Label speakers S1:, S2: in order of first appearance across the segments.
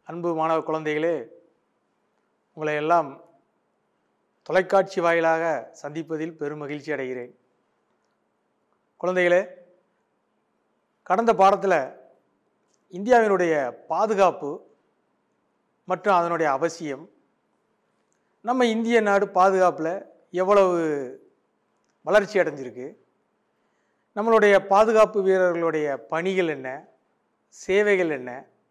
S1: அன்பு மாணவ குழந்தைகளே உங்களை எல்லாம் தொலைக்காட்சி வாயிலாக சந்திப்பதில் பெரும் மகிழ்ச்சி அடைகிறேன் குழந்தைகளே கடந்த பாடத்தில் இந்தியாவினுடைய பாதுகாப்பு மற்றும் அதனுடைய அவசியம் நம்ம இந்திய நாடு பாதுகாப்பில் எவ்வளவு வளர்ச்சி அடைஞ்சிருக்கு நம்மளுடைய பாதுகாப்பு வீரர்களுடைய பணிகள் என்ன சேவைகள் என்ன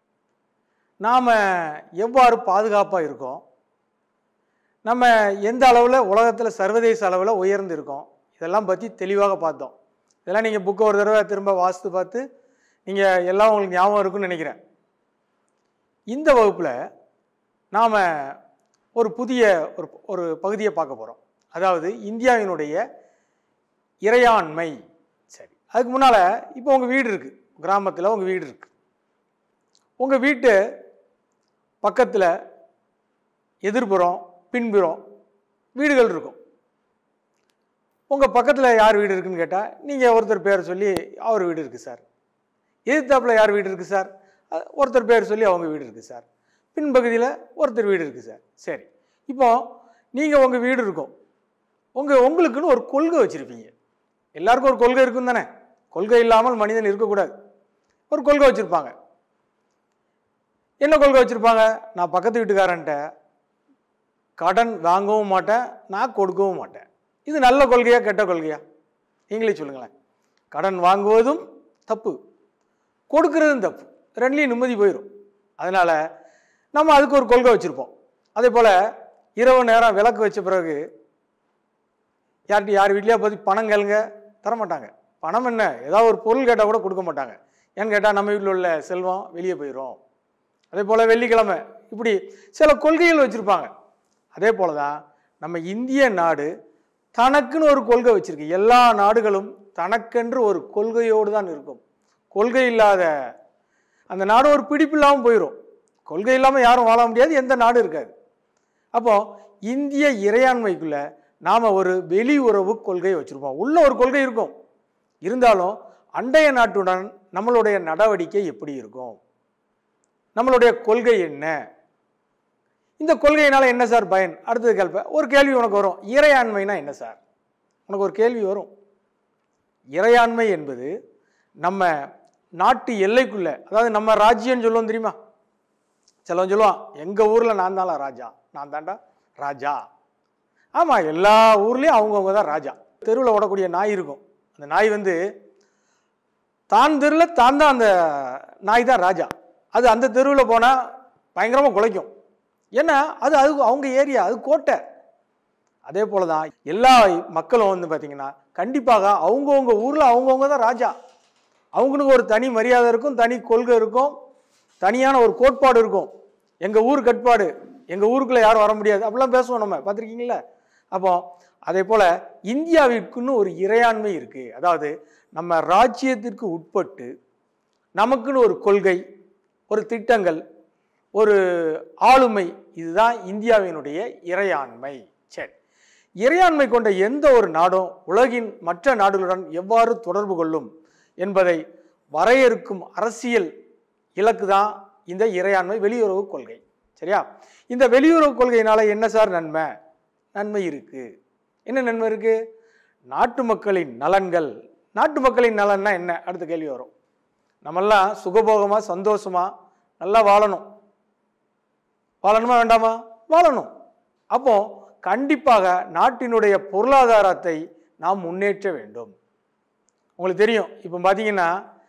S1: நாம் எவ்வாறு பாதுகாப்பாக இருக்கோம் நம்ம எந்த அளவில் உலகத்தில் சர்வதேச அளவில் உயர்ந்து இருக்கோம் இதெல்லாம் பற்றி தெளிவாக பார்த்தோம் இதெல்லாம் நீங்கள் புக்கை ஒரு தடவை திரும்ப வாசித்து பார்த்து நீங்கள் எல்லாம் உங்களுக்கு ஞாபகம் இருக்குன்னு நினைக்கிறேன் இந்த வகுப்பில் நாம் ஒரு புதிய ஒரு ஒரு பகுதியை பார்க்க போகிறோம் அதாவது இந்தியாவினுடைய இறையாண்மை சரி அதுக்கு முன்னால் இப்போ உங்கள் வீடு இருக்குது கிராமத்தில் உங்கள் வீடு இருக்குது உங்கள் வீட்டு பக்கத்தில் எதிர்புறம் பின்புறம் வீடுகள் இருக்கும் உங்கள் பக்கத்தில் யார் வீடு இருக்குன்னு கேட்டால் நீங்கள் ஒருத்தர் பேர் சொல்லி அவர் வீடு இருக்குது சார் எதிர்த்தாப்பில் யார் வீடு இருக்குது சார் அஹ் ஒருத்தர் பேர் சொல்லி அவங்க வீடு இருக்குது சார் பின்பகுதியில் ஒருத்தர் வீடு இருக்குது சார் சரி இப்போ நீங்கள் உங்கள் வீடு இருக்கும் உங்கள் உங்களுக்குன்னு ஒரு கொள்கை வச்சுருப்பீங்க எல்லாருக்கும் ஒரு கொள்கை இருக்கும் தானே கொள்கை இல்லாமல் மனிதன் இருக்கக்கூடாது ஒரு கொள்கை வச்சுருப்பாங்க என்ன கொள்கை வச்சுருப்பாங்க நான் பக்கத்து வீட்டுக்காரன்ட்ட கடன் வாங்கவும் மாட்டேன் நான் கொடுக்கவும் மாட்டேன் இது நல்ல கொள்கையா கெட்ட கொள்கையா நீங்களே சொல்லுங்களேன் கடன் வாங்குவதும் தப்பு கொடுக்கறதும் தப்பு ரெண்டுலேயும் நிம்மதி போயிடும் அதனால் நம்ம அதுக்கு ஒரு கொள்கை வச்சுருப்போம் அதே போல் இரவு நேரம் விளக்கு வச்ச பிறகு யார்கிட்ட யார் வீட்லையா போய் பணம் கேளுங்க தரமாட்டாங்க பணம் என்ன ஏதாவது ஒரு பொருள் கேட்டால் கூட கொடுக்க மாட்டாங்க ஏன்னு கேட்டால் நம்ம வீட்டில் உள்ள செல்வம் வெளியே போயிடும் அதே போல் வெள்ளிக்கிழமை இப்படி சில கொள்கைகள் வச்சுருப்பாங்க அதே போல தான் நம்ம இந்திய நாடு தனக்குன்னு ஒரு கொள்கை வச்சிருக்கு எல்லா நாடுகளும் தனக்கென்று ஒரு கொள்கையோடு தான் இருக்கும் கொள்கை இல்லாத அந்த நாடு ஒரு பிடிப்பு இல்லாமல் போயிடும் கொள்கை இல்லாமல் யாரும் வாழ முடியாது எந்த நாடு இருக்காது அப்போ இந்திய இறையாண்மைக்குள்ள நாம் ஒரு வெளி உறவு கொள்கை வச்சுருப்போம் உள்ள ஒரு கொள்கை இருக்கும் இருந்தாலும் அண்டைய நாட்டுடன் நம்மளுடைய நடவடிக்கை எப்படி இருக்கும் நம்மளுடைய கொள்கை என்ன இந்த கொள்கையினால என்ன சார் பயன் அடுத்தது கேள்வி ஒரு கேள்வி உனக்கு வரும் இறையாண்மைனா என்ன சார் உனக்கு ஒரு கேள்வி வரும் இறையாண்மை என்பது நம்ம நாட்டு எல்லைக்குள்ள அதாவது நம்ம ராஜ்யம்னு சொல்லுவோம் தெரியுமா சிலவன் சொல்லுவான் எங்கள் ஊரில் நான் தான்ல ராஜா நான் தாண்டா ராஜா ஆமாம் எல்லா ஊர்லேயும் அவங்கவுங்க தான் ராஜா தெருவில் ஓடக்கூடிய நாய் இருக்கும் அந்த நாய் வந்து தான் தெருவில் தான் தான் அந்த நாய் தான் ராஜா அது அந்த தெருவில் போனால் பயங்கரமாக குலைக்கும் ஏன்னா அது அது அவங்க ஏரியா அது கோட்டை அதே போல தான் எல்லா மக்களும் வந்து பார்த்திங்கன்னா கண்டிப்பாக அவங்கவுங்க ஊரில் அவங்கவுங்க தான் ராஜா அவங்களுக்கு ஒரு தனி மரியாதை இருக்கும் தனி கொள்கை இருக்கும் தனியான ஒரு கோட்பாடு இருக்கும் எங்கள் ஊர் கட்பாடு எங்கள் ஊருக்குள்ளே யாரும் வர முடியாது அப்படிலாம் பேசுவோம் நம்ம பார்த்துருக்கீங்களா அப்போ அதே போல் இந்தியாவிற்குன்னு ஒரு இறையாண்மை இருக்குது அதாவது நம்ம ராஜ்யத்திற்கு உட்பட்டு நமக்குன்னு ஒரு கொள்கை ஒரு திட்டங்கள் ஒரு ஆளுமை இதுதான் இந்தியாவினுடைய இறையாண்மை சரி இறையாண்மை கொண்ட எந்த ஒரு நாடும் உலகின் மற்ற நாடுகளுடன் எவ்வாறு தொடர்பு கொள்ளும் என்பதை வரையறுக்கும் அரசியல் இலக்கு தான் இந்த இறையாண்மை வெளியுறவு கொள்கை சரியா இந்த வெளியுறவு கொள்கையினால என்ன சார் நன்மை நன்மை இருக்கு என்ன நன்மை இருக்கு நாட்டு மக்களின் நலன்கள் நாட்டு மக்களின் நலன்னா என்ன அடுத்த கேள்வி வரும் நம்மெல்லாம் சுகபோகமா சந்தோஷமா நல்லா வாழணும் வாழணுமா வேண்டாமா வாழணும் அப்போ கண்டிப்பாக நாட்டினுடைய பொருளாதாரத்தை நாம் முன்னேற்ற வேண்டும் உங்களுக்கு தெரியும் இப்போ பார்த்தீங்கன்னா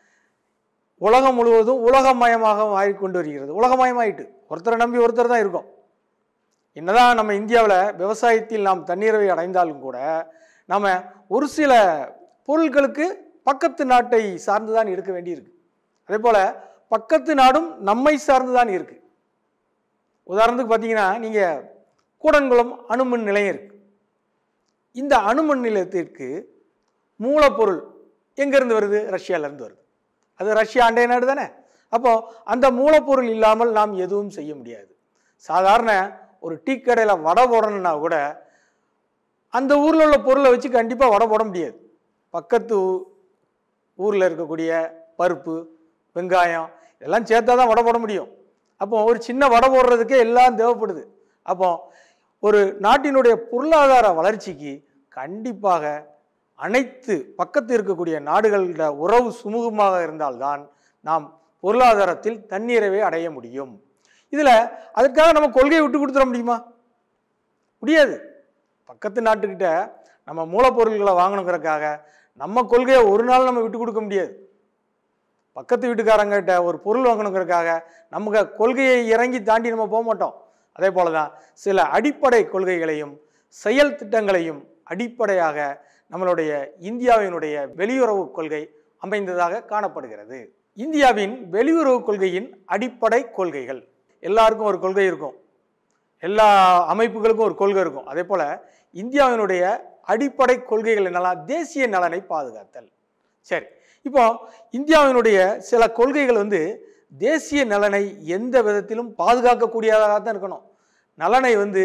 S1: உலகம் முழுவதும் உலகமயமாக மாறிக்கொண்டு வருகிறது உலகமயமாயிட்டு ஒருத்தரை நம்பி ஒருத்தர் தான் இருக்கும் என்னதான் நம்ம இந்தியாவில் விவசாயத்தில் நாம் தண்ணீரவை அடைந்தாலும் கூட நாம் ஒரு சில பொருட்களுக்கு பக்கத்து நாட்டை சார்ந்து தான் இருக்க வேண்டியிருக்கு அதே போல் பக்கத்து நாடும் நம்மை சார்ந்து தான் இருக்குது உதாரணத்துக்கு பார்த்தீங்கன்னா நீங்கள் கூடன்குளம் அணுமின் நிலையம் இருக்கு இந்த அணுமின் நிலையத்திற்கு மூலப்பொருள் எங்கேருந்து வருது ரஷ்யாவிலேருந்து வருது அது ரஷ்யா அண்டைய நாடு தானே அப்போ அந்த மூலப்பொருள் இல்லாமல் நாம் எதுவும் செய்ய முடியாது சாதாரண ஒரு டீ கடையில் வடை போடணும்னா கூட அந்த ஊரில் உள்ள பொருளை வச்சு கண்டிப்பாக வடை போட முடியாது பக்கத்து ஊரில் இருக்கக்கூடிய பருப்பு வெங்காயம் இதெல்லாம் சேர்த்தா தான் வடை போட முடியும் அப்போ ஒரு சின்ன வடை போடுறதுக்கே எல்லாம் தேவைப்படுது அப்போ ஒரு நாட்டினுடைய பொருளாதார வளர்ச்சிக்கு கண்டிப்பாக அனைத்து பக்கத்து இருக்கக்கூடிய நாடுகளோட உறவு சுமூகமாக இருந்தால்தான் நாம் பொருளாதாரத்தில் தன்னிறைவை அடைய முடியும் இதில் அதற்காக நம்ம கொள்கையை விட்டு கொடுத்துட முடியுமா முடியாது பக்கத்து நாட்டுக்கிட்ட நம்ம மூலப்பொருள்களை வாங்கணுங்கிறதுக்காக நம்ம கொள்கையை ஒரு நாள் நம்ம விட்டு கொடுக்க முடியாது பக்கத்து வீட்டுக்காரங்கிட்ட ஒரு பொருள் வாங்கணுங்கிறதுக்காக நமக்கு கொள்கையை இறங்கி தாண்டி நம்ம போக மாட்டோம் அதே போல தான் சில அடிப்படை கொள்கைகளையும் செயல் திட்டங்களையும் அடிப்படையாக நம்மளுடைய இந்தியாவினுடைய வெளியுறவு கொள்கை அமைந்ததாக காணப்படுகிறது இந்தியாவின் வெளியுறவு கொள்கையின் அடிப்படை கொள்கைகள் எல்லாருக்கும் ஒரு கொள்கை இருக்கும் எல்லா அமைப்புகளுக்கும் ஒரு கொள்கை இருக்கும் அதே போல இந்தியாவினுடைய அடிப்படை கொள்கைகள் என்னெல்லாம் தேசிய நலனை பாதுகாத்தல் சரி இப்போ இந்தியாவினுடைய சில கொள்கைகள் வந்து தேசிய நலனை எந்த விதத்திலும் பாதுகாக்கக்கூடியதாக தான் இருக்கணும் நலனை வந்து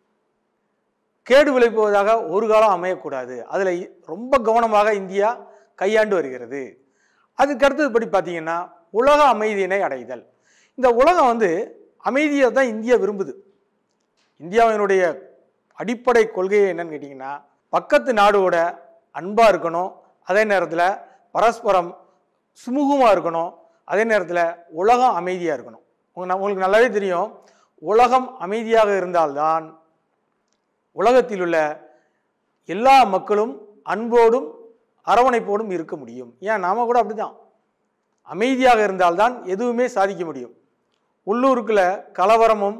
S1: கேடு விளைப்புவதாக ஒரு காலம் அமையக்கூடாது அதில் ரொம்ப கவனமாக இந்தியா கையாண்டு வருகிறது அதுக்கு அடுத்ததுபடி பார்த்தீங்கன்னா உலக அமைதியினை அடைதல் இந்த உலகம் வந்து அமைதியை தான் இந்தியா விரும்புது இந்தியாவினுடைய அடிப்படை கொள்கை என்னன்னு கேட்டிங்கன்னா பக்கத்து நாடோட அன்பாக இருக்கணும் அதே நேரத்தில் பரஸ்பரம் சுமூகமாக இருக்கணும் அதே நேரத்தில் உலகம் அமைதியாக இருக்கணும் உங்க- உங்களுக்கு நல்லாவே தெரியும் உலகம் அமைதியாக இருந்தால்தான் உலகத்தில் உள்ள எல்லா மக்களும் அன்போடும் அரவணைப்போடும் இருக்க முடியும் ஏன் நாம கூட அப்படிதான் அமைதியாக இருந்தால்தான் எதுவுமே சாதிக்க முடியும் உள்ளூருக்குள்ள கலவரமும்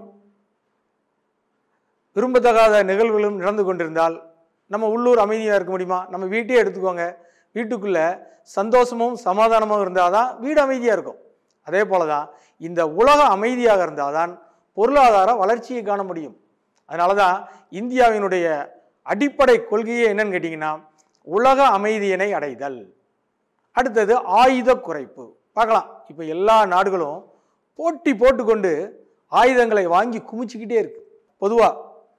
S1: விரும்பத்தகாத நிகழ்வுகளும் நடந்து கொண்டிருந்தால் நம்ம உள்ளூர் அமைதியாக இருக்க முடியுமா நம்ம வீட்டையே எடுத்துக்கோங்க வீட்டுக்குள்ள சந்தோஷமும் சமாதானமும் இருந்தால் தான் வீடு அமைதியாக இருக்கும் அதே போல தான் இந்த உலகம் அமைதியாக இருந்தால் தான் பொருளாதார வளர்ச்சியை காண முடியும் அதனால தான் இந்தியாவினுடைய அடிப்படை கொள்கையே என்னன்னு கேட்டிங்கன்னா உலக அமைதியினை அடைதல் அடுத்தது ஆயுத குறைப்பு பார்க்கலாம் இப்போ எல்லா நாடுகளும் போட்டி போட்டுக்கொண்டு ஆயுதங்களை வாங்கி குமிச்சுக்கிட்டே இருக்கு பொதுவாக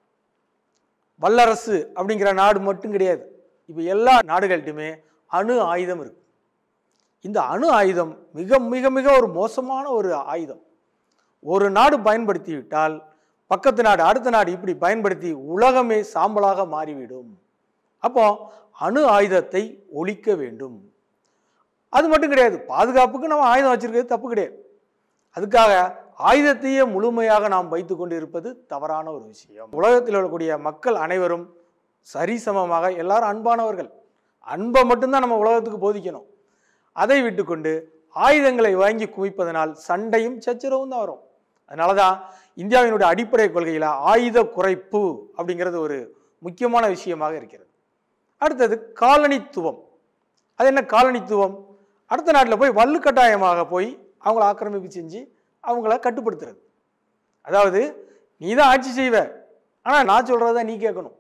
S1: வல்லரசு அப்படிங்கிற நாடு மட்டும் கிடையாது இப்போ எல்லா நாடுகள்கிட்டுமே அணு ஆயுதம் இருக்கு இந்த அணு ஆயுதம் மிக மிக மிக ஒரு மோசமான ஒரு ஆயுதம் ஒரு நாடு பயன்படுத்தி விட்டால் பக்கத்து நாடு அடுத்த நாடு இப்படி பயன்படுத்தி உலகமே சாம்பலாக மாறிவிடும் அப்போ அணு ஆயுதத்தை ஒழிக்க வேண்டும் அது மட்டும் கிடையாது பாதுகாப்புக்கு நம்ம ஆயுதம் வச்சிருக்கிறது தப்பு கிடையாது அதுக்காக ஆயுதத்தையே முழுமையாக நாம் வைத்துக் கொண்டு இருப்பது தவறான ஒரு விஷயம் உலகத்தில் இருக்கக்கூடிய மக்கள் அனைவரும் சரிசமமாக எல்லாரும் அன்பானவர்கள் அன்பை மட்டும்தான் நம்ம உலகத்துக்கு போதிக்கணும் அதை விட்டுக்கொண்டு ஆயுதங்களை வாங்கி குவிப்பதனால் சண்டையும் சச்சரவும் தான் வரும் அதனால தான் இந்தியாவினுடைய அடிப்படை கொள்கையில் ஆயுத குறைப்பு அப்படிங்கிறது ஒரு முக்கியமான விஷயமாக இருக்கிறது அடுத்தது காலனித்துவம் அது என்ன காலனித்துவம் அடுத்த நாட்டில் போய் வலுக்கட்டாயமாக போய் அவங்கள ஆக்கிரமிப்பு செஞ்சு அவங்கள கட்டுப்படுத்துறது அதாவது நீ தான் ஆட்சி செய்வ ஆனால் நான் சொல்கிறத நீ கேட்கணும்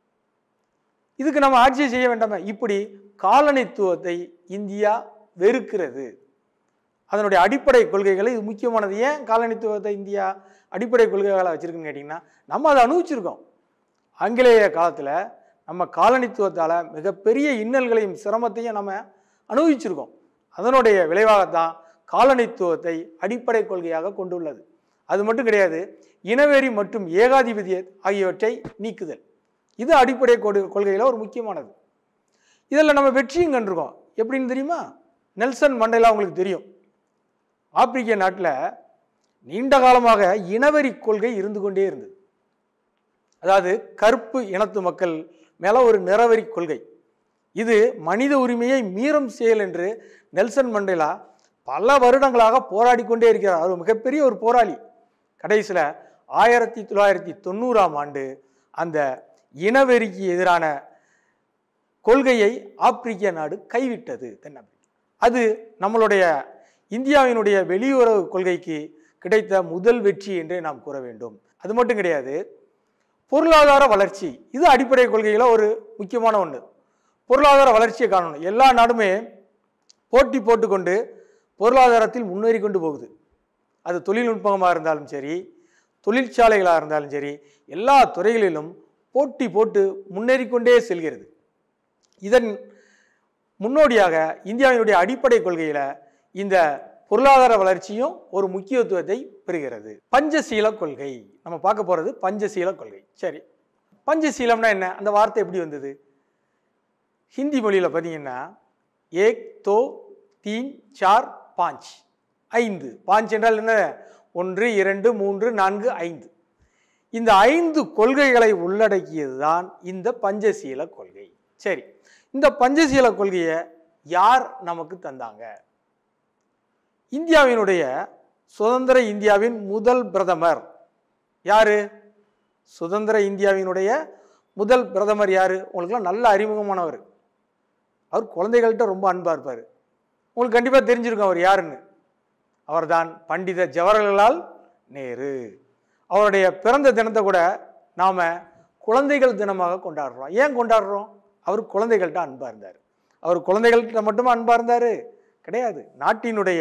S1: இதுக்கு நம்ம ஆட்சியை செய்ய வேண்டாமே இப்படி காலனித்துவத்தை இந்தியா வெறுக்கிறது அதனுடைய அடிப்படை கொள்கைகளை இது முக்கியமானது ஏன் காலனித்துவத்தை இந்தியா அடிப்படை கொள்கைகளை வச்சிருக்குன்னு கேட்டிங்கன்னா நம்ம அதை அனுபவிச்சிருக்கோம் ஆங்கிலேய காலத்தில் நம்ம காலனித்துவத்தால் மிகப்பெரிய இன்னல்களையும் சிரமத்தையும் நம்ம அனுபவிச்சிருக்கோம் அதனுடைய விளைவாகத்தான் காலனித்துவத்தை அடிப்படை கொள்கையாக கொண்டுள்ளது அது மட்டும் கிடையாது இனவெறி மற்றும் ஏகாதிபதிய ஆகியவற்றை நீக்குதல் இது அடிப்படை கொடு- கொள்கையில ஒரு முக்கியமானது இதில் நம்ம வெற்றியும் கண்டிருக்கோம் எப்படின்னு தெரியுமா நெல்சன் மண்டேலா உங்களுக்கு தெரியும் ஆப்பிரிக்க நாட்டில் நீண்ட காலமாக இனவெறி கொள்கை இருந்து கொண்டே இருந்தது அதாவது கருப்பு இனத்து மக்கள் மேல ஒரு நிறவெறி கொள்கை இது மனித உரிமையை மீறும் செயல் என்று நெல்சன் மண்டேலா பல வருடங்களாக போராடி கொண்டே இருக்கிறார் அவர் மிகப்பெரிய ஒரு போராளி கடைசியில் ஆயிரத்தி தொள்ளாயிரத்தி தொண்ணூறாம் ஆண்டு அந்த இனவெறிக்கு எதிரான கொள்கையை ஆப்பிரிக்க நாடு கைவிட்டது தென்னாப்பிரிக்கா அது நம்மளுடைய இந்தியாவினுடைய வெளியுறவு கொள்கைக்கு கிடைத்த முதல் வெற்றி என்றே நாம் கூற வேண்டும் அது மட்டும் கிடையாது பொருளாதார வளர்ச்சி இது அடிப்படை கொள்கையில் ஒரு முக்கியமான ஒன்று பொருளாதார வளர்ச்சியை காணணும் எல்லா நாடுமே போட்டி போட்டுக்கொண்டு பொருளாதாரத்தில் முன்னேறி கொண்டு போகுது அது தொழில்நுட்பமாக இருந்தாலும் சரி தொழிற்சாலைகளாக இருந்தாலும் சரி எல்லா துறைகளிலும் போட்டி போட்டு முன்னேறி கொண்டே செல்கிறது இதன் முன்னோடியாக இந்தியாவினுடைய அடிப்படை கொள்கையில் இந்த பொருளாதார வளர்ச்சியும் ஒரு முக்கியத்துவத்தை பெறுகிறது பஞ்சசீல கொள்கை நம்ம பார்க்க போறது பஞ்சசீல கொள்கை சரி பஞ்சசீலம்னா என்ன அந்த வார்த்தை எப்படி வந்தது ஹிந்தி மொழியில் பார்த்தீங்கன்னா ஏக் தோ தீன் சார் பாஞ்ச் ஐந்து பாஞ்ச் என்றால் என்ன ஒன்று இரண்டு மூன்று நான்கு ஐந்து இந்த ஐந்து கொள்கைகளை உள்ளடக்கியது தான் இந்த பஞ்சசீல கொள்கை சரி இந்த பஞ்சசீல கொள்கையை யார் நமக்கு தந்தாங்க இந்தியாவினுடைய சுதந்திர இந்தியாவின் முதல் பிரதமர் யாரு சுதந்திர இந்தியாவினுடைய முதல் பிரதமர் யாரு உங்களுக்குலாம் நல்ல அறிமுகமானவர் அவர் குழந்தைகள்கிட்ட ரொம்ப அன்பா இருப்பார் உங்களுக்கு கண்டிப்பாக தெரிஞ்சிருக்கும் அவர் யாருன்னு அவர்தான் பண்டித ஜவஹர்லால் நேரு அவருடைய பிறந்த தினத்தை கூட நாம் குழந்தைகள் தினமாக கொண்டாடுறோம் ஏன் கொண்டாடுறோம் அவர் குழந்தைகள்கிட்ட அன்பாக இருந்தார் அவர் குழந்தைகள்கிட்ட மட்டுமா அன்பாக இருந்தார் கிடையாது நாட்டினுடைய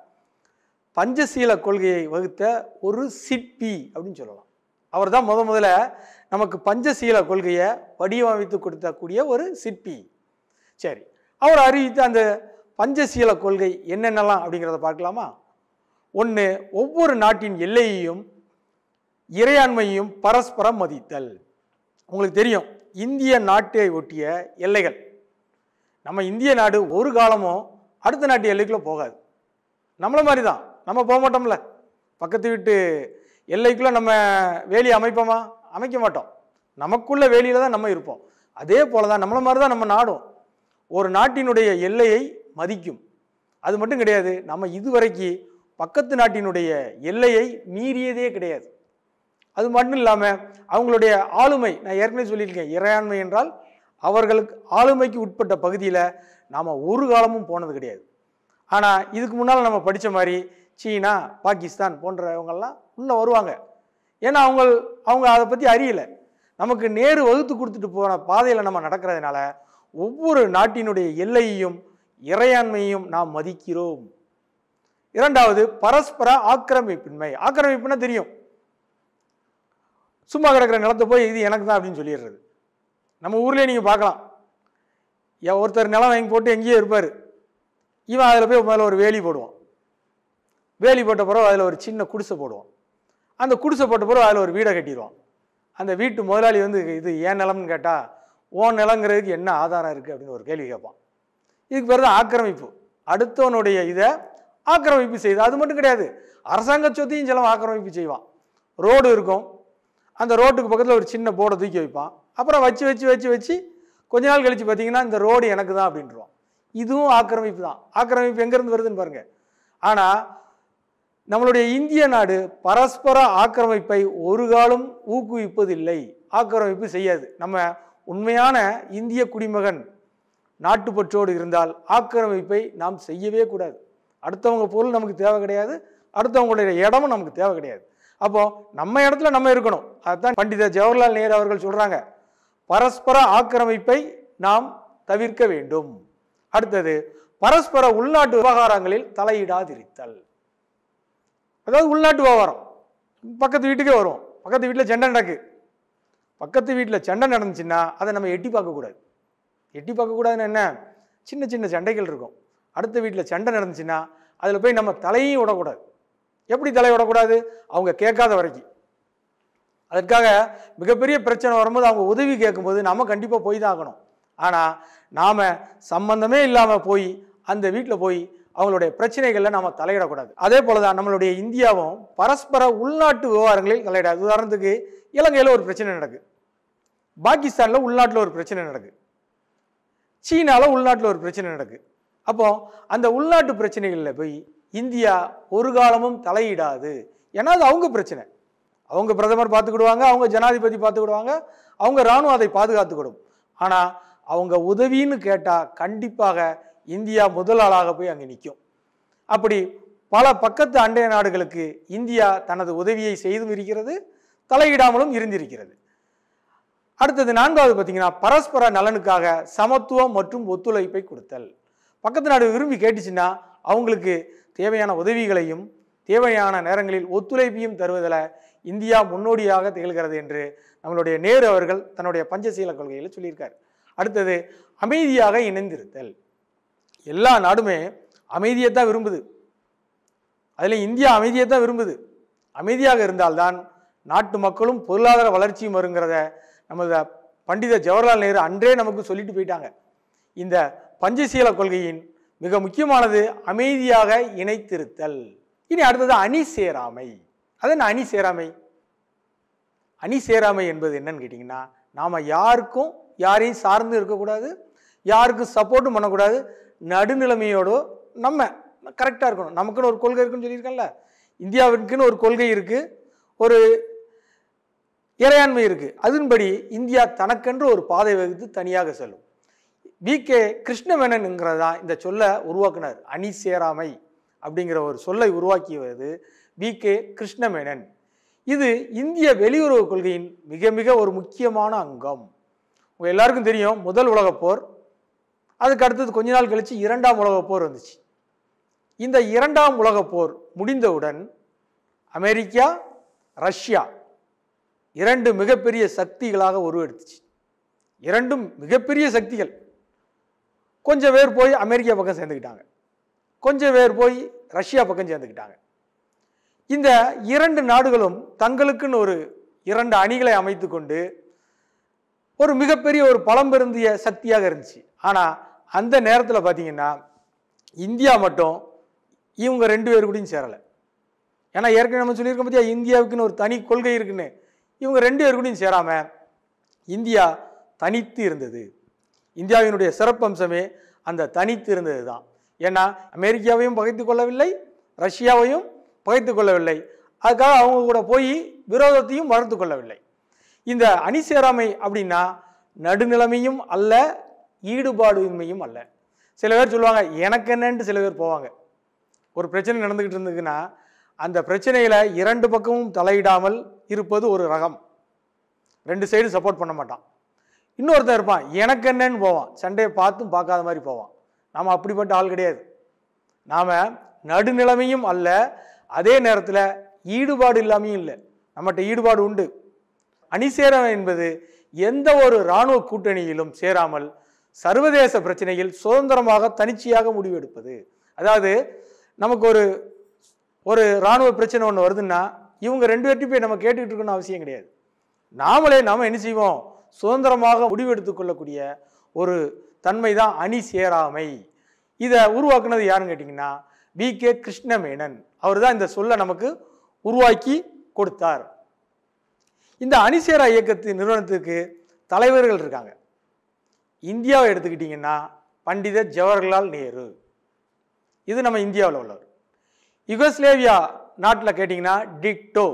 S1: பஞ்சசீல கொள்கையை வகுத்த ஒரு சிற்பி அப்படின்னு சொல்லலாம் அவர் தான் முத முதல்ல நமக்கு பஞ்சசீல கொள்கையை வடிவமைத்து கொடுத்தக்கூடிய ஒரு சிற்பி சரி அவர் அறிவித்த அந்த பஞ்சசீல கொள்கை என்னென்னலாம் அப்படிங்கிறத பார்க்கலாமா ஒன்று ஒவ்வொரு நாட்டின் எல்லையையும் இறையாண்மையையும் பரஸ்பரம் மதித்தல் உங்களுக்கு தெரியும் இந்திய நாட்டை ஒட்டிய எல்லைகள் நம்ம இந்திய நாடு ஒரு காலமும் அடுத்த நாட்டு எல்லைக்குள்ளே போகாது நம்மள மாதிரி தான் நம்ம போக மாட்டோம்ல பக்கத்து வீட்டு எல்லைக்குள்ளே நம்ம வேலி அமைப்போமா அமைக்க மாட்டோம் நமக்குள்ள வேலியில தான் நம்ம இருப்போம் அதே போல தான் நம்மள மாதிரி தான் நம்ம நாடும் ஒரு நாட்டினுடைய எல்லையை மதிக்கும் அது மட்டும் கிடையாது நம்ம இதுவரைக்கு பக்கத்து நாட்டினுடைய எல்லையை மீறியதே கிடையாது அது மட்டும் இல்லாமல் அவங்களுடைய ஆளுமை நான் ஏற்கனவே சொல்லியிருக்கேன் இறையாண்மை என்றால் அவர்களுக்கு ஆளுமைக்கு உட்பட்ட பகுதியில் நாம் ஒரு காலமும் போனது கிடையாது ஆனால் இதுக்கு முன்னால் நம்ம படித்த மாதிரி சீனா பாகிஸ்தான் போன்றவங்கெல்லாம் உள்ளே வருவாங்க ஏன்னா அவங்க அவங்க அதை பற்றி அறியலை நமக்கு நேரு வகுத்து கொடுத்துட்டு போன பாதையில் நம்ம நடக்கிறதுனால ஒவ்வொரு நாட்டினுடைய எல்லையையும் இறையாண்மையையும் நாம் மதிக்கிறோம் இரண்டாவது பரஸ்பர ஆக்கிரமிப்பின்மை ஆக்கிரமிப்புன்னா தெரியும் சும்மா கிடக்கிற நிலத்தை போய் இது எனக்கு தான் அப்படின்னு சொல்லிடுறது நம்ம ஊர்லேயே நீங்கள் பார்க்கலாம் எ- ஒருத்தர் நிலம் வாங்கி போட்டு எங்கேயோ இருப்பார் இவன் அதில் போய் மேலே ஒரு வேலி போடுவான் வேலி போட்ட பிறகு அதில் ஒரு சின்ன குடிசை போடுவான் அந்த குடிசை போட்ட பிறகு அதில் ஒரு வீடை கட்டிடுவான் அந்த வீட்டு முதலாளி வந்து இது ஏன் நிலம்னு கேட்டால் ஓன் நிலங்கிறதுக்கு என்ன ஆதாரம் இருக்குது அப்படின்னு ஒரு கேள்வி கேட்பான் இதுக்கு பேர் தான் ஆக்கிரமிப்பு அடுத்தவனுடைய இதை ஆக்கிரமிப்பு செய்யுது அது மட்டும் கிடையாது அரசாங்க சொத்தையும் சிலவன் ஆக்கிரமிப்பு செய்வான் ரோடு இருக்கும் அந்த ரோட்டுக்கு பக்கத்தில் ஒரு சின்ன போர்டை தூக்கி வைப்பான் அப்புறம் வச்சு வச்சு வச்சு வச்சு கொஞ்ச நாள் கழிச்சு பார்த்தீங்கன்னா இந்த ரோடு எனக்கு தான் அப்படின்றான் இதுவும் ஆக்கிரமிப்பு தான் ஆக்கிரமிப்பு எங்கேருந்து வருதுன்னு பாருங்க ஆனால் நம்மளுடைய இந்திய நாடு பரஸ்பர ஆக்கிரமிப்பை ஒரு காலம் ஊக்குவிப்பதில்லை ஆக்கிரமிப்பு செய்யாது நம்ம உண்மையான இந்திய குடிமகன் நாட்டுப்பற்றோடு இருந்தால் ஆக்கிரமிப்பை நாம் செய்யவே கூடாது அடுத்தவங்க பொருள் நமக்கு தேவை கிடையாது அடுத்தவங்களுடைய இடமும் நமக்கு தேவை கிடையாது அப்போ நம்ம இடத்துல நம்ம இருக்கணும் அதுதான் பண்டித ஜவஹர்லால் நேரு அவர்கள் சொல்றாங்க பரஸ்பர ஆக்கிரமிப்பை நாம் தவிர்க்க வேண்டும் அடுத்தது பரஸ்பர உள்நாட்டு விவகாரங்களில் தலையிடாதிருத்தல் அதாவது உள்நாட்டு விவகாரம் பக்கத்து வீட்டுக்கே வரும் பக்கத்து வீட்டில் சண்டை நடக்கு பக்கத்து வீட்டில் சண்டை நடந்துச்சுன்னா அதை நம்ம எட்டி பார்க்கக்கூடாது எட்டி பார்க்கக்கூடாதுன்னு என்ன சின்ன சின்ன சண்டைகள் இருக்கும் அடுத்த வீட்டில் சண்டை நடந்துச்சுன்னா அதில் போய் நம்ம தலையும் விடக்கூடாது எப்படி தலையை விடக்கூடாது அவங்க கேட்காத வரைக்கும் அதற்காக மிகப்பெரிய பிரச்சனை வரும்போது அவங்க உதவி கேட்கும்போது நம்ம கண்டிப்பாக போய் தான் ஆகணும் ஆனால் நாம் சம்பந்தமே இல்லாமல் போய் அந்த வீட்டில் போய் அவங்களுடைய பிரச்சனைகளில் நாம் தலையிடக்கூடாது அதே போல தான் நம்மளுடைய இந்தியாவும் பரஸ்பர உள்நாட்டு விவகாரங்களில் தலையிடாது உதாரணத்துக்கு இலங்கையில் ஒரு பிரச்சனை நடக்கு பாகிஸ்தானில் உள்நாட்டில் ஒரு பிரச்சனை நடக்கு சீனாவில் உள்நாட்டில் ஒரு பிரச்சனை நடக்கு அப்போ அந்த உள்நாட்டு பிரச்சனைகளில் போய் இந்தியா ஒரு காலமும் தலையிடாது ஏன்னா அது அவங்க பிரச்சனை அவங்க பிரதமர் பார்த்துக்கிடுவாங்க அவங்க ஜனாதிபதி பார்த்துக்கிடுவாங்க அவங்க இராணுவம் அதை பாதுகாத்துக்கிடும் ஆனால் அவங்க உதவின்னு கேட்டால் கண்டிப்பாக இந்தியா முதல் ஆளாக போய் அங்கே நிற்கும் அப்படி பல பக்கத்து அண்டைய நாடுகளுக்கு இந்தியா தனது உதவியை செய்தும் இருக்கிறது தலையிடாமலும் இருந்திருக்கிறது அடுத்தது நான்காவது பார்த்தீங்கன்னா பரஸ்பர நலனுக்காக சமத்துவம் மற்றும் ஒத்துழைப்பை கொடுத்தல் பக்கத்து நாடு விரும்பி கேட்டுச்சுன்னா அவங்களுக்கு தேவையான உதவிகளையும் தேவையான நேரங்களில் ஒத்துழைப்பையும் தருவதில் இந்தியா முன்னோடியாக திகழ்கிறது என்று நம்மளுடைய நேரு அவர்கள் தன்னுடைய பஞ்சசீல கொள்கையில் சொல்லியிருக்கார் அடுத்தது அமைதியாக இணைந்திருத்தல் எல்லா நாடுமே அமைதியை தான் விரும்புது அதில் இந்தியா அமைதியை தான் விரும்புது அமைதியாக இருந்தால்தான் நாட்டு மக்களும் பொருளாதார வளர்ச்சியும் வருங்கிறத நமது பண்டித ஜவஹர்லால் நேரு அன்றே நமக்கு சொல்லிட்டு போயிட்டாங்க இந்த பஞ்சசீல கொள்கையின் மிக முக்கியமானது அமைதியாக இணைத்திருத்தல் இனி அடுத்தது அணி சேராமை அது என்ன அணி சேராமை அணி சேராமை என்பது என்னன்னு கேட்டிங்கன்னா நாம் யாருக்கும் யாரையும் சார்ந்து இருக்கக்கூடாது யாருக்கும் சப்போர்ட்டும் பண்ணக்கூடாது நடுநிலைமையோடு நம்ம கரெக்டாக இருக்கணும் நமக்குன்னு ஒரு கொள்கை இருக்குன்னு சொல்லியிருக்கேன்ல இந்தியாவிற்குன்னு ஒரு கொள்கை இருக்குது ஒரு இறையாண்மை இருக்குது அதன்படி இந்தியா தனக்கென்று ஒரு பாதை வகுத்து தனியாக செல்லும் வி கே கிருஷ்ணமேனன்ங்கிறது தான் இந்த சொல்லை உருவாக்குனார் அணி சேராமை அப்படிங்கிற ஒரு சொல்லை உருவாக்கியது வி கே கிருஷ்ணமேனன் இது இந்திய வெளியுறவு கொள்கையின் மிக மிக ஒரு முக்கியமான அங்கம் உங்க எல்லாருக்கும் தெரியும் முதல் உலகப் போர் அதுக்கு அடுத்தது கொஞ்ச நாள் கழிச்சு இரண்டாம் உலகப் போர் வந்துச்சு இந்த இரண்டாம் உலகப் போர் முடிந்தவுடன் அமெரிக்கா ரஷ்யா இரண்டு மிகப்பெரிய சக்திகளாக உருவெடுத்துச்சு இரண்டும் மிகப்பெரிய சக்திகள் கொஞ்சம் பேர் போய் அமெரிக்கா பக்கம் சேர்ந்துக்கிட்டாங்க கொஞ்சம் பேர் போய் ரஷ்யா பக்கம் சேர்ந்துக்கிட்டாங்க இந்த இரண்டு நாடுகளும் தங்களுக்குன்னு ஒரு இரண்டு அணிகளை அமைத்து கொண்டு ஒரு மிகப்பெரிய ஒரு பலம் பெருந்திய சக்தியாக இருந்துச்சு ஆனால் அந்த நேரத்தில் பார்த்தீங்கன்னா இந்தியா மட்டும் இவங்க ரெண்டு பேர் கூடயும் சேரலை ஏன்னா ஏற்கனவே நம்ம சொல்லியிருக்கோம் பார்த்தியா இந்தியாவுக்குன்னு ஒரு தனி கொள்கை இருக்குன்னு இவங்க ரெண்டு பேர் கூடயும் சேராமல் இந்தியா தனித்து இருந்தது இந்தியாவினுடைய சிறப்பம்சமே அந்த தனித்து இருந்தது தான் ஏன்னா அமெரிக்காவையும் பகைத்து கொள்ளவில்லை ரஷ்யாவையும் பகைத்து கொள்ளவில்லை அதுக்காக அவங்க கூட போய் விரோதத்தையும் வளர்த்து கொள்ளவில்லை இந்த அணி சேராமை அப்படின்னா நடுநிலைமையும் அல்ல ஈடுபாடுமையும் அல்ல சில பேர் சொல்லுவாங்க எனக்கு என்னன்ட்டு சில பேர் போவாங்க ஒரு பிரச்சனை நடந்துக்கிட்டு இருந்ததுன்னா அந்த பிரச்சனையில் இரண்டு பக்கமும் தலையிடாமல் இருப்பது ஒரு ரகம் ரெண்டு சைடு சப்போர்ட் பண்ண மாட்டான் இன்னொருத்தன் இருப்பான் எனக்கு என்னன்னு போவான் சண்டையை பார்த்தும் பார்க்காத மாதிரி போவான் நாம் அப்படிப்பட்ட ஆள் கிடையாது நாம் நடுநிலைமையும் அல்ல அதே நேரத்தில் ஈடுபாடு இல்லாமையும் இல்லை நம்மகிட்ட ஈடுபாடு உண்டு அணிசேரம் என்பது எந்த ஒரு இராணுவ கூட்டணியிலும் சேராமல் சர்வதேச பிரச்சனையில் சுதந்திரமாக தனிச்சையாக முடிவெடுப்பது அதாவது நமக்கு ஒரு ஒரு இராணுவ பிரச்சனை ஒன்று வருதுன்னா இவங்க ரெண்டு பேர்ட்டையும் போய் நம்ம கேட்டுக்கிட்டு இருக்கணும்னு அவசியம் கிடையாது நாமளே நாம் என்ன செய்வோம் சுதந்திரமாக முடிவெடுத்துக் கொள்ளக்கூடிய ஒரு தன்மை தான் அணி சேராமை இதை உருவாக்குனது யாருன்னு கேட்டிங்கன்னா வி கே கிருஷ்ணமேனன் அவர் தான் இந்த சொல்லை நமக்கு உருவாக்கி கொடுத்தார் இந்த அணிசேரா இயக்கத்தின் நிறுவனத்துக்கு தலைவர்கள் இருக்காங்க இந்தியாவை எடுத்துக்கிட்டிங்கன்னா பண்டித ஜவஹர்லால் நேரு இது நம்ம இந்தியாவில் உள்ளவர் யுகஸ்லேவியா நாட்டில் கேட்டிங்கன்னா டிக்டோ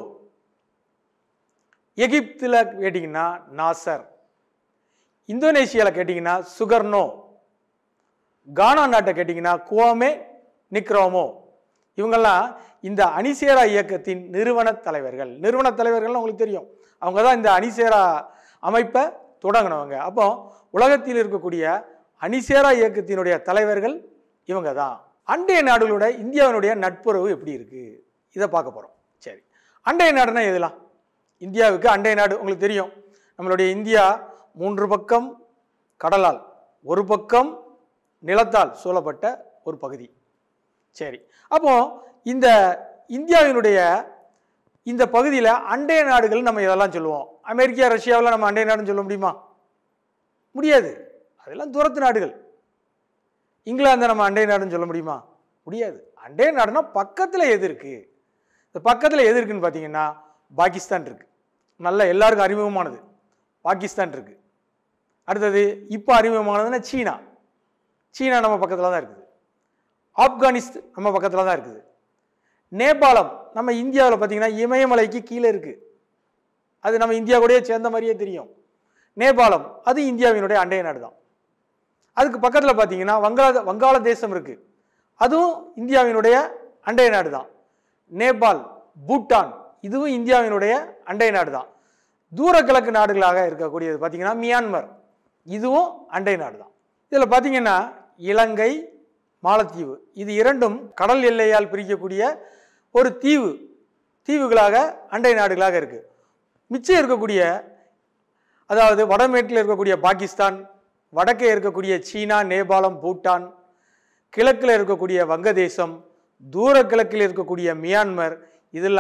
S1: எகிப்தில் கேட்டிங்கன்னா நாசர் இந்தோனேஷியாவில் கேட்டிங்கன்னா சுகர்னோ கானா நாட்டை கேட்டிங்கன்னா குவாமே நிக்ரோமோ இவங்கெல்லாம் இந்த அணிசேரா இயக்கத்தின் நிறுவன தலைவர்கள் நிறுவன தலைவர்கள்னு உங்களுக்கு தெரியும் அவங்க தான் இந்த அணிசேரா அமைப்பை தொடங்கினவங்க அப்போ உலகத்தில் இருக்கக்கூடிய அணிசேரா இயக்கத்தினுடைய தலைவர்கள் இவங்க தான் அண்டைய நாடுகளோட இந்தியாவினுடைய நட்புறவு எப்படி இருக்கு இதை பார்க்க போகிறோம் சரி அண்டைய நாடுனா எதெல்லாம் இந்தியாவுக்கு அண்டை நாடு உங்களுக்கு தெரியும் நம்மளுடைய இந்தியா மூன்று பக்கம் கடலால் ஒரு பக்கம் நிலத்தால் சூழப்பட்ட ஒரு பகுதி சரி அப்போ இந்த இந்தியாவினுடைய இந்த பகுதியில் அண்டைய நாடுகள் நம்ம இதெல்லாம் சொல்லுவோம் அமெரிக்கா ரஷ்யாவில் நம்ம அண்டை நாடுன்னு சொல்ல முடியுமா முடியாது அதெல்லாம் தூரத்து நாடுகள் இங்கிலாந்தை நம்ம அண்டை நாடுன்னு சொல்ல முடியுமா முடியாது அண்டை நாடுனா பக்கத்தில் எது இருக்கு இந்த பக்கத்தில் எது இருக்குன்னு பார்த்தீங்கன்னா பாகிஸ்தான் இருக்கு நல்ல எல்லாருக்கும் அறிமுகமானது பாகிஸ்தான் இருக்கு அடுத்தது இப்போ அறிமுகமானதுன்னா சீனா சீனா நம்ம பக்கத்தில் தான் இருக்குது ஆப்கானிஸ்தான் நம்ம பக்கத்தில் தான் இருக்குது நேபாளம் நம்ம இந்தியாவில் பார்த்தீங்கன்னா இமயமலைக்கு கீழே இருக்குது அது நம்ம இந்தியா கூடயே சேர்ந்த மாதிரியே தெரியும் நேபாளம் அது இந்தியாவினுடைய அண்டைய நாடு தான் அதுக்கு பக்கத்தில் பார்த்தீங்கன்னா வங்காள வங்காளதேசம் இருக்குது அதுவும் இந்தியாவினுடைய அண்டைய நாடு தான் நேபாள் பூட்டான் இதுவும் இந்தியாவினுடைய அண்டை நாடு தான் தூர கிழக்கு நாடுகளாக இருக்கக்கூடியது பார்த்தீங்கன்னா மியான்மர் இதுவும் அண்டை நாடு தான் இதில் பார்த்தீங்கன்னா இலங்கை மாலத்தீவு இது இரண்டும் கடல் எல்லையால் பிரிக்கக்கூடிய ஒரு தீவு தீவுகளாக அண்டை நாடுகளாக இருக்குது மிச்சம் இருக்கக்கூடிய அதாவது வடமேற்கில் இருக்கக்கூடிய பாகிஸ்தான் வடக்கே இருக்கக்கூடிய சீனா நேபாளம் பூட்டான் கிழக்கில் இருக்கக்கூடிய வங்கதேசம் தூர கிழக்கில் இருக்கக்கூடிய மியான்மர் இதெல்லாம்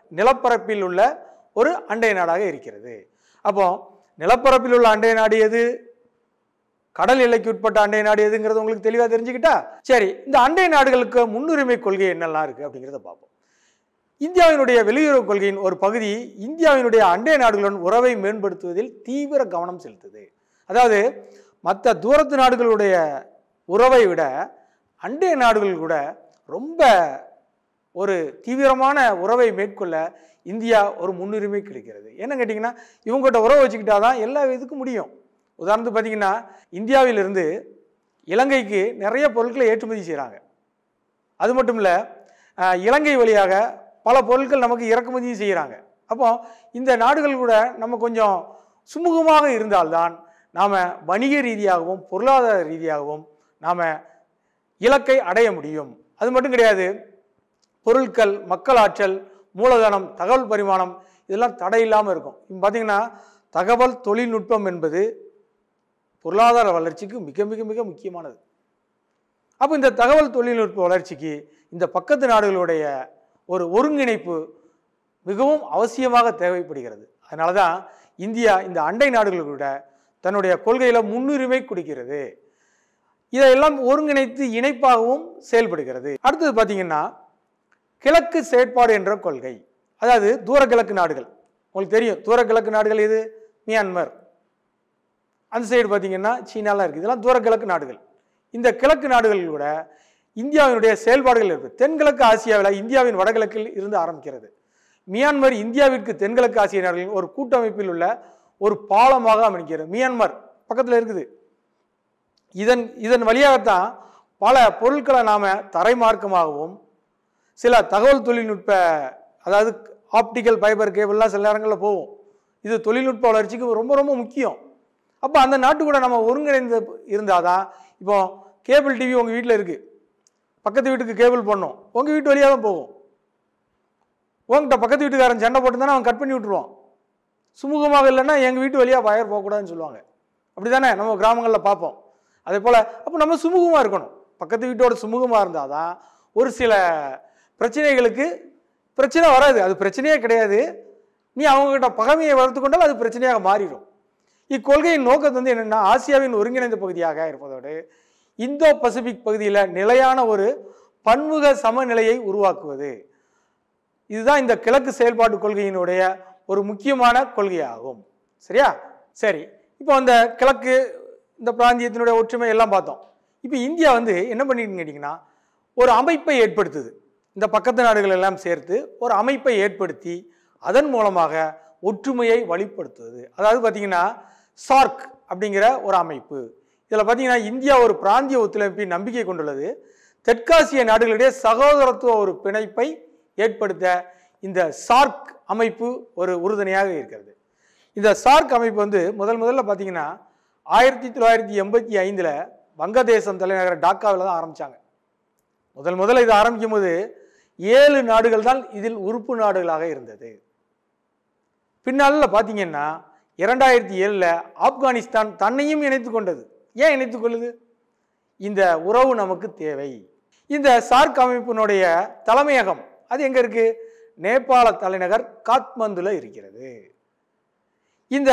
S1: நிலப்பரப்பில் உள்ள ஒரு அண்டை நாடாக இருக்கிறது அப்போ நிலப்பரப்பில் உள்ள அண்டை நாடு எது கடல் எல்லைக்கு உட்பட்ட அண்டை நாடு எதுங்கிறது உங்களுக்கு தெளிவாக தெரிஞ்சுக்கிட்டா சரி இந்த அண்டை நாடுகளுக்கு முன்னுரிமை கொள்கை என்னெல்லாம் இருக்குது அப்படிங்கிறத பார்ப்போம் இந்தியாவினுடைய வெளியுறவு கொள்கையின் ஒரு பகுதி இந்தியாவினுடைய அண்டை நாடுகளுடன் உறவை மேம்படுத்துவதில் தீவிர கவனம் செலுத்துது அதாவது மற்ற தூரத்து நாடுகளுடைய உறவை விட அண்டை நாடுகள் கூட ரொம்ப ஒரு தீவிரமான உறவை மேற்கொள்ள இந்தியா ஒரு முன்னுரிமை கிடைக்கிறது என்ன கேட்டிங்கன்னா இவங்ககிட்ட உறவு வச்சுக்கிட்டா தான் எல்லா இதுக்கும் முடியும் உதாரணத்துக்கு பார்த்தீங்கன்னா இந்தியாவிலிருந்து இலங்கைக்கு நிறைய பொருட்களை ஏற்றுமதி செய்கிறாங்க அது மட்டும் இல்லை அஹ், இலங்கை வழியாக பல பொருட்கள் நமக்கு இறக்குமதியும் செய்கிறாங்க அப்போ இந்த நாடுகள் கூட நம்ம கொஞ்சம் சுமூகமாக இருந்தால்தான் நாம் வணிக ரீதியாகவும் பொருளாதார ரீதியாகவும் நாம் இலக்கை அடைய முடியும் அது மட்டும் கிடையாது பொருட்கள் மக்கள் ஆற்றல் மூலதனம் தகவல் பரிமாணம் இதெல்லாம் தடை இல்லாமல் இருக்கும் இப்போ பார்த்தீங்கன்னா தகவல் தொழில்நுட்பம் என்பது பொருளாதார வளர்ச்சிக்கு மிக மிக மிக முக்கியமானது அப்போ இந்த தகவல் தொழில்நுட்ப வளர்ச்சிக்கு இந்த பக்கத்து நாடுகளுடைய ஒரு ஒருங்கிணைப்பு மிகவும் அவசியமாக தேவைப்படுகிறது அதனால தான் இந்தியா இந்த அண்டை நாடுகளோட தன்னுடைய கொள்கையில் முன்னுரிமை கொடுக்கிறது இதையெல்லாம் ஒருங்கிணைத்து இணைப்பாகவும் செயல்படுகிறது அடுத்தது பார்த்தீங்கன்னா கிழக்கு செயற்பாடு என்ற கொள்கை அதாவது தூர கிழக்கு நாடுகள் உங்களுக்கு தெரியும் தூர கிழக்கு நாடுகள் எது மியான்மர் அந்த சைடு பார்த்தீங்கன்னா சீனாலாம் இருக்குது இதெல்லாம் தூர கிழக்கு நாடுகள் இந்த கிழக்கு நாடுகள் கூட இந்தியாவினுடைய செயல்பாடுகள் இருக்குது தென்கிழக்கு ஆசியாவில் இந்தியாவின் வடகிழக்கில் இருந்து ஆரம்பிக்கிறது மியான்மர் இந்தியாவிற்கு தென்கிழக்கு ஆசிய நாடுகளின் ஒரு கூட்டமைப்பில் உள்ள ஒரு பாலமாக அமைக்கிறது மியான்மர் பக்கத்தில் இருக்குது இதன் இதன் வழியாகத்தான் பல பொருட்களை நாம் தரைமார்க்கமாகவும் சில தகவல் தொழில்நுட்ப அதாவது ஆப்டிக்கல் ஃபைபர் கேபிள்லாம் சில நேரங்களில் போகும் இது தொழில்நுட்ப வளர்ச்சிக்கு ரொம்ப ரொம்ப முக்கியம் அப்போ அந்த நாட்டு கூட நம்ம ஒருங்கிணைந்து இருந்தால் தான் இப்போ கேபிள் டிவி உங்கள் வீட்டில் இருக்குது பக்கத்து வீட்டுக்கு கேபிள் போடணும் உங்கள் வீட்டு வழியாக தான் போகும் உங்ககிட்ட பக்கத்து வீட்டுக்காரன் சண்டை போட்டுருந்தானே அவன் கட் பண்ணி விட்டுருவான் சுமூகமாக இல்லைன்னா எங்கள் வீட்டு வழியாக வயர் போகக்கூடாதுன்னு சொல்லுவாங்க அப்படி தானே நம்ம கிராமங்களில் பார்ப்போம் அதே போல் அப்போ நம்ம சுமூகமாக இருக்கணும் பக்கத்து வீட்டோட சுமூகமாக இருந்தால் தான் ஒரு சில பிரச்சனைகளுக்கு பிரச்சனை வராது அது பிரச்சனையே கிடையாது நீ அவங்ககிட்ட பகைமையை வளர்த்து கொண்டால் அது பிரச்சனையாக மாறிடும் இக்கொள்கையின் நோக்கம் வந்து என்னென்னா ஆசியாவின் ஒருங்கிணைந்த பகுதியாக இருப்பதோடு இந்தோ பசிபிக் பகுதியில் நிலையான ஒரு பன்முக சமநிலையை உருவாக்குவது இதுதான் இந்த கிழக்கு செயல்பாட்டு கொள்கையினுடைய ஒரு முக்கியமான கொள்கையாகும் சரியா சரி இப்போ அந்த கிழக்கு இந்த பிராந்தியத்தினுடைய ஒற்றுமை எல்லாம் பார்த்தோம் இப்போ இந்தியா வந்து என்ன பண்ணிட்டு கேட்டிங்கன்னா ஒரு அமைப்பை ஏற்படுத்துது இந்த பக்கத்து நாடுகள் எல்லாம் சேர்த்து ஒரு அமைப்பை ஏற்படுத்தி அதன் மூலமாக ஒற்றுமையை வழிப்படுத்துவது அதாவது பார்த்தீங்கன்னா சார்க் அப்படிங்கிற ஒரு அமைப்பு இதில் பார்த்தீங்கன்னா இந்தியா ஒரு பிராந்திய ஒத்துழைப்பின் நம்பிக்கை கொண்டுள்ளது தெற்காசிய நாடுகளிடையே சகோதரத்துவ ஒரு பிணைப்பை ஏற்படுத்த இந்த சார்க் அமைப்பு ஒரு உறுதுணையாக இருக்கிறது இந்த சார்க் அமைப்பு வந்து முதல் முதல்ல பார்த்தீங்கன்னா ஆயிரத்தி தொள்ளாயிரத்தி எண்பத்தி ஐந்தில் வங்கதேசம் தலைநகர் டாக்காவில் தான் ஆரம்பித்தாங்க முதல் முதல்ல இது ஆரம்பிக்கும் போது ஏழு நாடுகள் தான் இதில் உறுப்பு நாடுகளாக இருந்தது பின்னாளில் பார்த்தீங்கன்னா இரண்டாயிரத்தி ஏழில் ஆப்கானிஸ்தான் தன்னையும் இணைத்து கொண்டது ஏன் இணைத்து கொள்ளுது இந்த உறவு நமக்கு தேவை இந்த சார்க் அமைப்பினுடைய தலைமையகம் அது எங்கே இருக்கு நேபாள தலைநகர் காத்மந்துல இருக்கிறது இந்த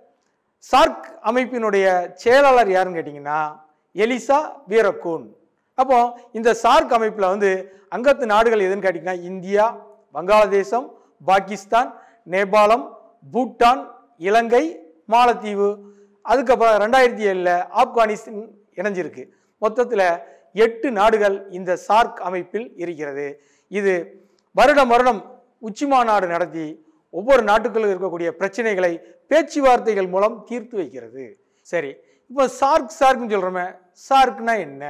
S1: சார்க் அமைப்பினுடைய செயலாளர் யாருன்னு கேட்டிங்கன்னா எலிசா வீரக்கூன் அப்போ இந்த சார்க் அமைப்பில் வந்து அங்கத்து நாடுகள் எதுன்னு கேட்டிங்கன்னா இந்தியா வங்காளதேசம் பாகிஸ்தான் நேபாளம் பூட்டான் இலங்கை மாலத்தீவு அதுக்கப்புறம் ரெண்டாயிரத்தி ஏழில் ஆப்கானிஸ்தான் இணைஞ்சிருக்கு மொத்தத்தில் எட்டு நாடுகள் இந்த சார்க் அமைப்பில் இருக்கிறது இது வருடம் வருடம் உச்சி மாநாடு நடத்தி ஒவ்வொரு நாட்டுக்குள்ளும் இருக்கக்கூடிய பிரச்சனைகளை பேச்சுவார்த்தைகள் மூலம் தீர்த்து வைக்கிறது சரி இப்போ சார்க் சார்க்னு சொல்கிறோமே சார்க்னா என்ன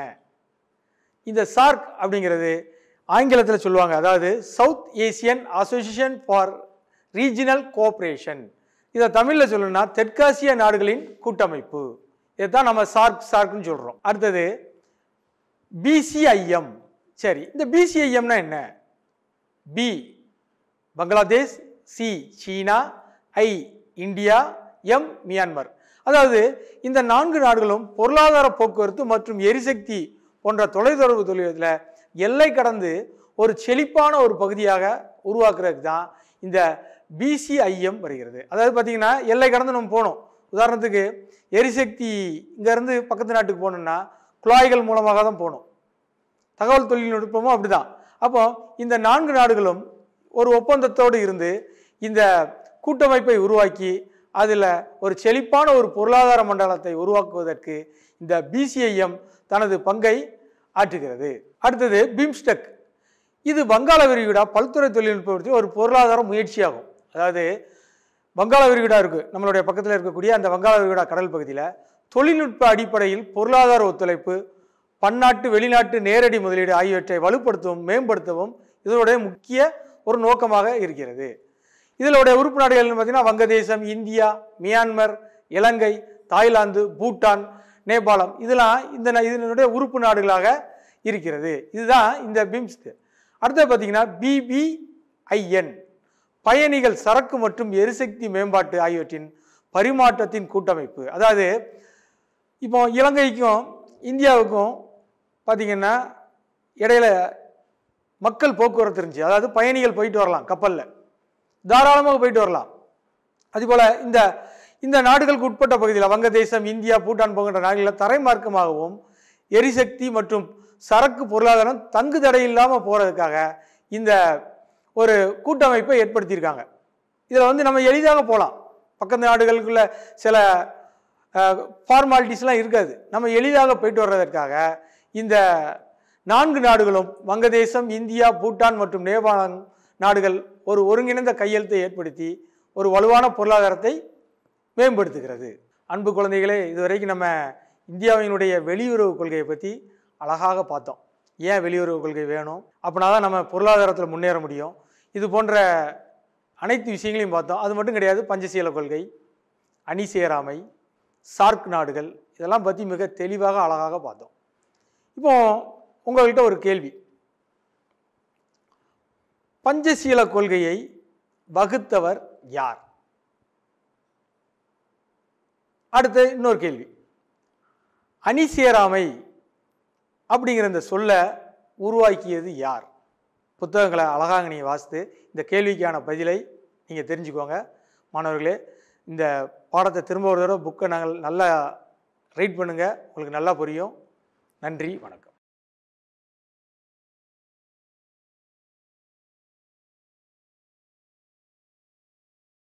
S1: இந்த சார்க் அப்படிங்கிறது ஆங்கிலத்தில் சொல்லுவாங்க அதாவது South Asian Association for Regional Cooperation இதை தமிழில் சொல்லணும்னா தெற்காசிய நாடுகளின் கூட்டமைப்பு இதைத்தான் நம்ம சார்க் சார்க்னு சொல்கிறோம் அடுத்தது பிசிஐஎம் சரி இந்த பிசிஐஎம்னா என்ன B Bangladesh C China I India M Myanmar அதாவது இந்த நான்கு நாடுகளும் பொருளாதார போக்குவரத்து மற்றும் எரிசக்தி போன்ற தொலைத்தொடர்பு தொழிலத்தில் எல்லை கடந்து ஒரு செழிப்பான ஒரு பகுதியாக உருவாக்குறதுக்கு தான் இந்த பிசிஐஎம் வருகிறது அதாவது பார்த்தீங்கன்னா எல்லை கடந்து நம்ம போகணும் உதாரணத்துக்கு எரிசக்தி இங்கேருந்து பக்கத்து நாட்டுக்கு போகணுன்னா குழாய்கள் மூலமாக தான் போகணும் தகவல் தொழில்நுட்பமும் அப்படிதான் அப்போ இந்த நான்கு நாடுகளும் ஒரு ஒப்பந்தத்தோடு இருந்து இந்த கூட்டமைப்பை உருவாக்கி அதில் ஒரு செழிப்பான ஒரு பொருளாதார மண்டலத்தை உருவாக்குவதற்கு இந்த பிசிஐஎம் தனது பங்கை ஆற்றுகிறது அடுத்தது பிம்ஸ்டெக் இது வங்காள விரிகுடா பல்துறை தொழில்நுட்பத்தில் ஒரு பொருளாதார முயற்சியாகும் அதாவது வங்காள விரிகுடா இருக்குது நம்மளுடைய பக்கத்தில் இருக்கக்கூடிய அந்த வங்காள விரிகுடா கடல் பகுதியில் தொழில்நுட்ப அடிப்படையில் பொருளாதார ஒத்துழைப்பு பன்னாட்டு வெளிநாட்டு நேரடி முதலீடு ஆகியவற்றை வலுப்படுத்தவும் மேம்படுத்தவும் இதனுடைய முக்கிய ஒரு நோக்கமாக இருக்கிறது இதனுடைய உறுப்பு நாடுகள்னு பார்த்தீங்கன்னா Vangadesam India Myanmar Ilangai Thailand Bhutan Nepalam இதெல்லாம் இந்த ந- இதனுடைய உறுப்பு நாடுகளாக இருக்கிறது இதுதான் இந்த பிம்ஸ்ட் அடுத்து பார்த்தீங்கன்னா பிபிஐஎன் பயணிகள் சரக்கு மற்றும் எரிசக்தி மேம்பாட்டு ஆகியவற்றின் பரிமாற்றத்தின் கூட்டமைப்பு அதாவது இப்போ இலங்கைக்கும் இந்தியாவுக்கும் பார்த்தீங்கன்னா இடையில மக்கள் போக்குவரத்து இருந்துச்சு அதாவது பயணிகள் போயிட்டு வரலாம் கப்பலில் தாராளமாக போயிட்டு வரலாம் அதுபோல் இந்த இந்த நாடுகளுக்கு உட்பட்ட பகுதியில் வங்கதேசம் இந்தியா பூட்டான் போன்ற நாடுகளில் தரைமார்க்கமாகவும் எரிசக்தி மற்றும் சரக்கு பொருளாதாரம் தங்கு தடை இல்லாமல் போகிறதுக்காக இந்த ஒரு கூட்டமைப்பை ஏற்படுத்தியிருக்காங்க இதில் வந்து நம்ம எளிதாக போகலாம் பக்கத்து நாடுகளுக்குள்ள சில ஃபார்மாலிட்டிஸ்லாம் இருக்காது நம்ம எளிதாக போயிட்டு வர்றதற்காக இந்த நான்கு நாடுகளும் வங்கதேசம் இந்தியா பூட்டான் மற்றும் நேபாளம் நாடுகள் ஒரு ஒருங்கிணைந்த கையெழுத்தை ஏற்படுத்தி ஒரு வலுவான பொருளாதாரத்தை மேம்படுத்துகிறது அன்பு குழந்தைகளே இதுவரைக்கும் நம்ம இந்தியாவினுடைய வெளியுறவு கொள்கையை பற்றி அழகாக பார்த்தோம் ஏன் வெளியுறவு கொள்கை வேணும் அப்படின்னா தான் நம்ம பொருளாதாரத்தில் முன்னேற முடியும் இது போன்ற அனைத்து விஷயங்களையும் பார்த்தோம் அது மட்டும் கிடையாது பஞ்சசீல கொள்கை அணி சேராமை சார்க் நாடுகள் இதெல்லாம் பற்றி மிக தெளிவாக அழகாக பார்த்தோம் இப்போ உங்கள்கிட்ட ஒரு கேள்வி பஞ்சசீல கொள்கையை வகுத்தவர் யார் அடுத்து இன்னொரு கேள்வி அணி சேராமை அப்படிங்கிற இந்த சொல்லை உருவாக்கியது யார் புத்தகங்களை அழகாக நீங்கள் வாசித்து இந்த கேள்விக்கான பதிலை நீங்கள் தெரிஞ்சுக்கோங்க மாணவர்களே இந்த பாடத்தை திரும்ப ஒரு தடவை புக்கை நாங்கள் நல்லா ரீட் பண்ணுங்கள் உங்களுக்கு நல்லா புரியும் நன்றி வணக்கம்